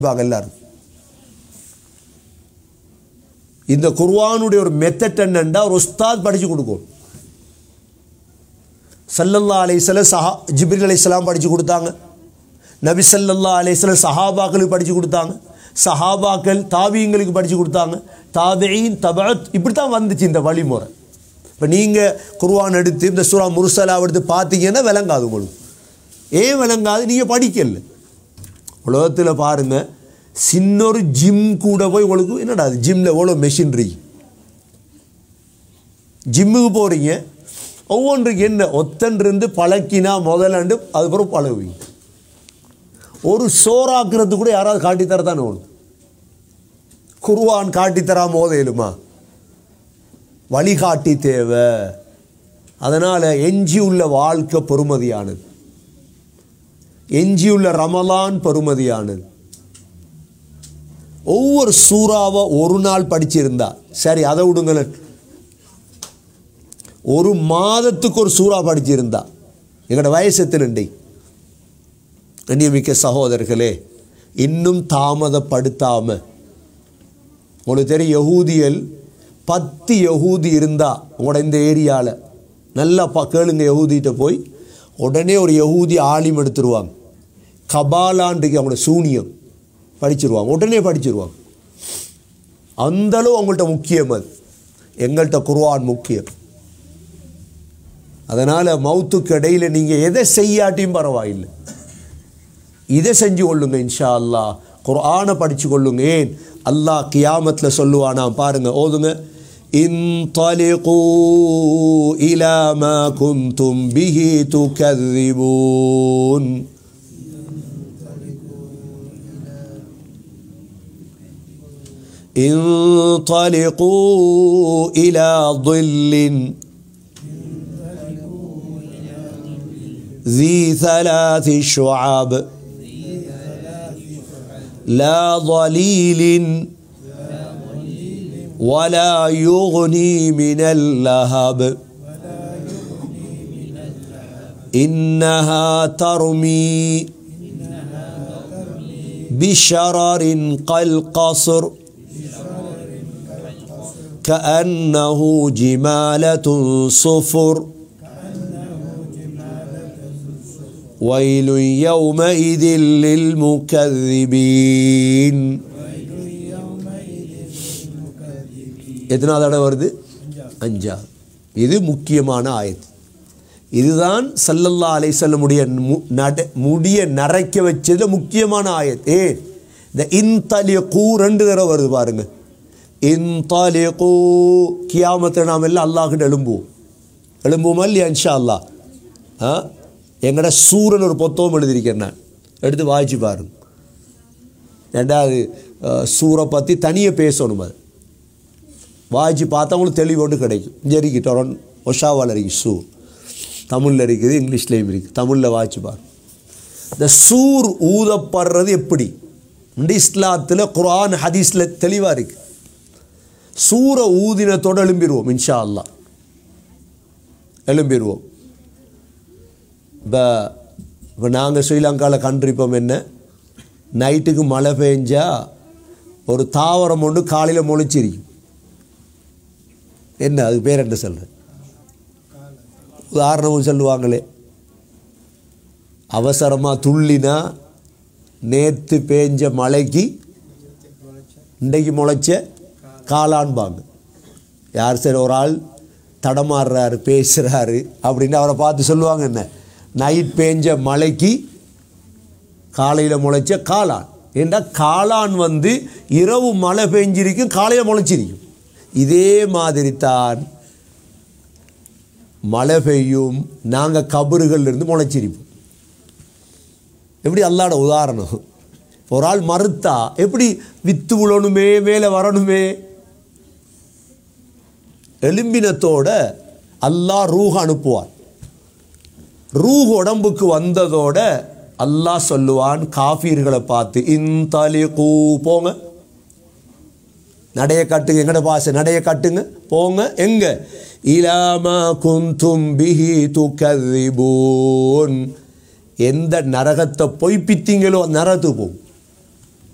வாங்க எல்லாரும் இந்த குர்ஆனுடைய ஒரு மெத்தட் என்னண்டா ஒரு உஸ்தாத் படிச்சு கொடுக்கும் சல்லல்லா அலைஹிஸ்ஸலாம் சஹா ஜிப்ரில் அலைஹிஸ்ஸலாம் படிச்சு கொடுத்தாங்க நபி ஸல்லல்லாஹு அலைஹி வஸல்லம் சஹாபாக்களுக்கு படிச்சு கொடுத்தாங்க சஹாபாக்கள் தாபியங்களுக்கு படிச்சு கொடுத்தாங்க தாபியின் தபத் இப்படி தான் வந்துச்சு இந்த வழிமுறை இப்போ நீங்கள் குர்ஆன் எடுத்து இந்த சூரா முர்சலா எடுத்து பார்த்தீங்கன்னா விளங்காது உங்களுக்கு ஏன் விளங்காது நீங்கள் படிக்கல உலகத்தில் பாருங்கள் சின்னொரு ஜிம் கூட போய் உங்களுக்கு என்னடா அது ஜிம்மில் எவ்வளோ மெஷின்ரி ஜிம்முக்கு போகிறீங்க ஒவ்வொன்றுக்கு என்ன ஒத்தன்றிருந்து பழக்கினா முதலாண்டு அதுக்கப்புறம் பழகுவீங்க ஒரு சோறாக்குறது கூட யாராவது காட்டித்தர தானே ஒன்று குருவான் காட்டித்தராம ஓதையிலுமா வழிகாட்டி தேவை அதனால் எஞ்சியுள்ள வாழ்க்கை பொறுமதியானது எஞ்சியுள்ள ரமலான் பெறுமதியானது ஒவ்வொரு சூறாவை ஒரு நாள் படிச்சிருந்தா சரி அதை விடுங்களேன் ஒரு மாதத்துக்கு ஒரு சூறா படிச்சிருந்தா எங்களோட வயசு எத்தனை கண்ணியமிக்க சகோதரர்களே இன்னும் தாமதப்படுத்தாம உங்களுக்கு தெரியும் யகூதியல் பத்து யகூதி இருந்தா உங்களோட இந்த ஏரியாவில் நல்லா பா கேளுங்க யகூதிகிட்ட போய் உடனே ஒரு யகூதி ஆலிம் எடுத்துருவாங்க கபாலான்றைக்கு அவங்களோட சூனியம் படிச்சிருவாங்க உடனே படிச்சிருவாங்க அந்தளவு அவங்கள்ட்ட முக்கியம் அது எங்கள்கிட்ட குர்ஆன் முக்கியம் அதனால் மவுத்துக்கு இடையில் நீங்கள் எதை செய்யாட்டியும் பரவாயில்லை இதை செஞ்சு கொள்ளுங்க இன்ஷா அல்லாஹ் குர்ஆனை படித்து கொள்ளுங்க ஏன் அல்லாஹ் கியாமத்தில் சொல்லுவானா பாருங்க ஓதுங்க انطلقوا إلى ما كنتم به تكذبون انطلقوا إلى ظل ذي ثلاث شعاب لا ظليل ولا يغني من اللهب إنها ترمي بشرر كالقصر كأنه جمالة صفر ويل يومئذ للمكذبين எத்தனாவது தடவை வருது அஞ்சா இது முக்கியமான ஆயத்து இதுதான் சல்லல்லா அலைசல்லமுடைய மு- நட முடிய நரைக்க வச்சதுல முக்கியமான ஆயத் ஏ இந்த இன்தலிய கூ ரெண்டு தடவை வருது பாருங்க இன்தலிய கூ கியாமத்தை நாம் எல்லாம் அல்லாஹ்கிட்ட எழும்புவோம் எழும்புவோமா இல்லையா இன்ஷா அல்லாஹ் ஆ எங்கட சூரன் ஒரு புத்தகம் எழுதியிருக்கேன் நான் எடுத்து வாய்ச்சி பாருங்க ரெண்டாவது அஹ், சூரை பற்றி தனியாக பேசணும் அது வாய்ச்சி பார்த்தா உங்களுக்கு தெளிவு ஒன்று கிடைக்கும் இங்கே இருக்கு டொரன் ஒஷாவால் இருக்கு சூ தமிழில் இருக்குது இங்கிலீஷ்லேயும் இருக்குது தமிழில் வாய்ச்சி பாரு இந்த சூர் ஊதப்படுறது எப்படி இந்த இஸ்லாத்தில் குர்ஆன் ஹதீஸில் தெளிவாக இருக்கு சூரை ஊதினத்தோடு எழும்பிடுவோம் இன்ஷா அல்லாஹ் எழும்பிடுவோம் இப்போ இப்போ நாங்கள் ஸ்ரீலங்காவில் கண்டிருப்போம் என்ன நைட்டுக்கு மழை பெஞ்சா ஒரு தாவரம் ஒன்று காலையில் முளைச்சிருக்கும் என்ன அது பேர் என்ன சொல்கிறேன் உதாரணமும் சொல்லுவாங்களே அவசரமாக துள்ளினா நேற்று பேஞ்ச மழைக்கு இன்றைக்கு முளைச்ச காளான்பாங்க யார் சரி ஒரு ஆள் தடமாறுறாரு பேசுகிறாரு அப்படின்னு அவரை பார்த்து சொல்லுவாங்க என்ன நைட் பேஞ்ச மழைக்கு காலையில் முளைச்ச காளான் ஏண்டா காளான் வந்து இரவு மழை பெஞ்சிருக்கும் காலையில் முளைச்சிருக்கும் இதே மாதிரி தான் மழை பெய்யும் நாங்கள் கபறுகள்ல இருந்து முளைச்சிருப்போம் எப்படி அல்லாட உதாரணம் ஒரு ஆள் மறுத்தா எப்படி வித்து விழணுமே மேலே வரணுமே எலும்பினத்தோட அல்லாஹ் ரூஹ் அனுப்புவார் ரூஹ் உடம்புக்கு வந்ததோட அல்லாஹ் சொல்லுவான் காஃபீர்களை பார்த்து இந்தலி கூ போங்க நடைய காட்டுங்க எங்கட பாச நடைய காட்டுங்க போங்க எங்க இலாமா குந்தும் பிஹி துகதிபூன் எந்த நரகத்தை பொய்ப்பித்தீங்களோ அந்த நரகத்துக்கு போகும்